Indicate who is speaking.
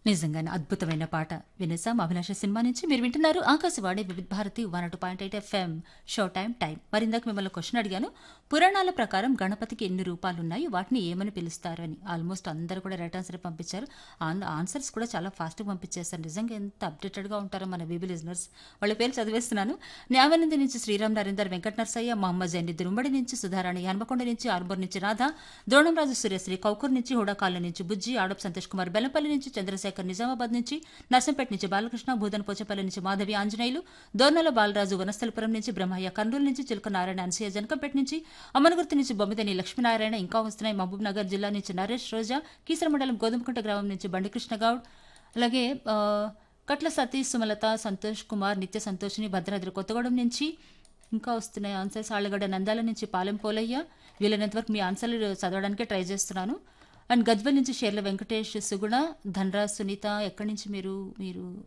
Speaker 1: నిజంగానే అద్భుతమైన పాట వినేసాం అభిలాష సినిమా నుంచి మీరు వింటున్నారు Akashvani Vividh Bharati one two point eight FM show time time మరి ఇందాక మిమ్మల్ని క్వశ్చన్ అడిగాను పురాణాల ప్రకారం గణపతికి ఎన్ని రూపాలు ఉన్నాయి వాటిని ఏమని పిలుస్తారు అని ఆల్మోస్ట్ అందరూ కూడా రైట్ ఆన్సర్ పంపించారు ఆన్- ఆన్సర్స్ కూడా చాలా ఫాస్ట్గా పంపించేస్తారు నిజంగా ఎంత అప్డేటెడ్గా ఉంటారో మన బీబీ లిజనర్స్ వాళ్ళ పేరు చదివేస్తున్నాను న్యాయానంది నుంచి శ్రీరామ్ నరేందర్ వెంకట నర్సయ్య మహమ్మద్ జైని దురుంబడి నుంచి సుధారాణి హన్మకొండ నుంచి ఆర్మూర్ నుంచి రాధ ద్రోణంరాజు సూర్యశ్రీ కౌకూర్ నుంచి హుడాకాల నుంచి బుజ్జి ఆడప్ సంతోష్ కుమార్ బెల్లంపల్లి నుంచి చంద్రశేఖర్ నిజామాబాద్ నుంచి నర్సంపేట నుంచి బాలకృష్ణ భూదన్ పోచపల్లి నుంచి మాధవి ఆంజనేయులు దోర్నల బాలరాజు వనస్థలపురం నుంచి బ్రహ్మయ్య కర్నూలు నుంచి చిలుక నారాయణ అనసూయ జనకంపేట నుంచి అమనగుర్తి నుంచి బొమ్మిదని లక్ష్మీనారాయణ ఇంకా వస్తున్నాయి మహబూబ్ నగర్ జిల్లా నుంచి నరేష్ రోజా కీసర మండలం గోధుమకుంట గ్రామం నుంచి బండికృష్ణ గౌడ్ అలాగే ఆ, కట్ల సతీష్ సుమలత సంతోష్ కుమార్ నిత్య సంతోషిని భద్రాద్రి కొత్తగూడెం నుంచి ఇంకా వస్తున్నాయి ఆన్సర్స్ ఆళ్ళగడ్డ నందాల నుంచి పాలెం పోలయ్య వీలైనంత వరకు మీ ఆన్సర్లు చదవడానికే ట్రై చేస్తున్నాను అండ్ గద్వల్ నుంచి షేర్ల వెంకటేష్ సుగుణ ధనరాజ్ సునీత ఎక్కడి నుంచి మీరు మీరు